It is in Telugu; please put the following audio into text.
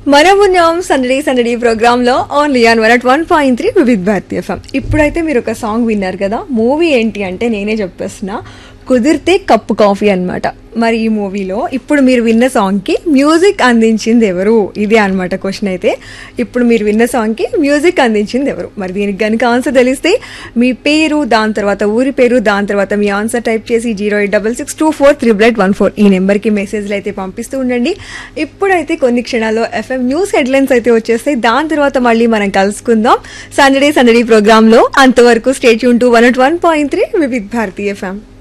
మనమున్నాం సందడి సందడి ప్రోగ్రామ్ లో only on one at one point three Vividh Bharati F M ఇప్పుడైతే మీరు ఒక సాంగ్ విన్నారు కదా మూవీ ఏంటి అంటే నేనే చెప్పేస్తున్నా కుదిరితే కప్పు కాఫీ అన్నమాట మరి ఈ మూవీలో ఇప్పుడు మీరు విన్న సాంగ్ కి మ్యూజిక్ అందించింది ఎవరు ఇదే అన్నమాట క్వశ్చన్ అయితే ఇప్పుడు మీరు విన్న సాంగ్ కి మ్యూజిక్ అందించింది ఎవరు మరి దీనికి కనుక ఆన్సర్ తెలిస్తే మీ పేరు దాని తర్వాత ఊరి పేరు దాని తర్వాత మీ ఆన్సర్ టైప్ చేసి zero eight double six two four triple eight one four ఈ నెంబర్కి మెసేజ్లు అయితే పంపిస్తూ ఉండండి ఇప్పుడైతే కొన్ని క్షణాల్లో ఎఫ్ఎం న్యూస్ హెడ్లైన్స్ అయితే వచ్చేస్తాయి దాని తర్వాత మళ్ళీ మనం కలుసుకుందాం సండడే సండడే ప్రోగ్రాంలో అంతవరకు స్టేట్ యూన్ to one at one point three Vividh Bharati FM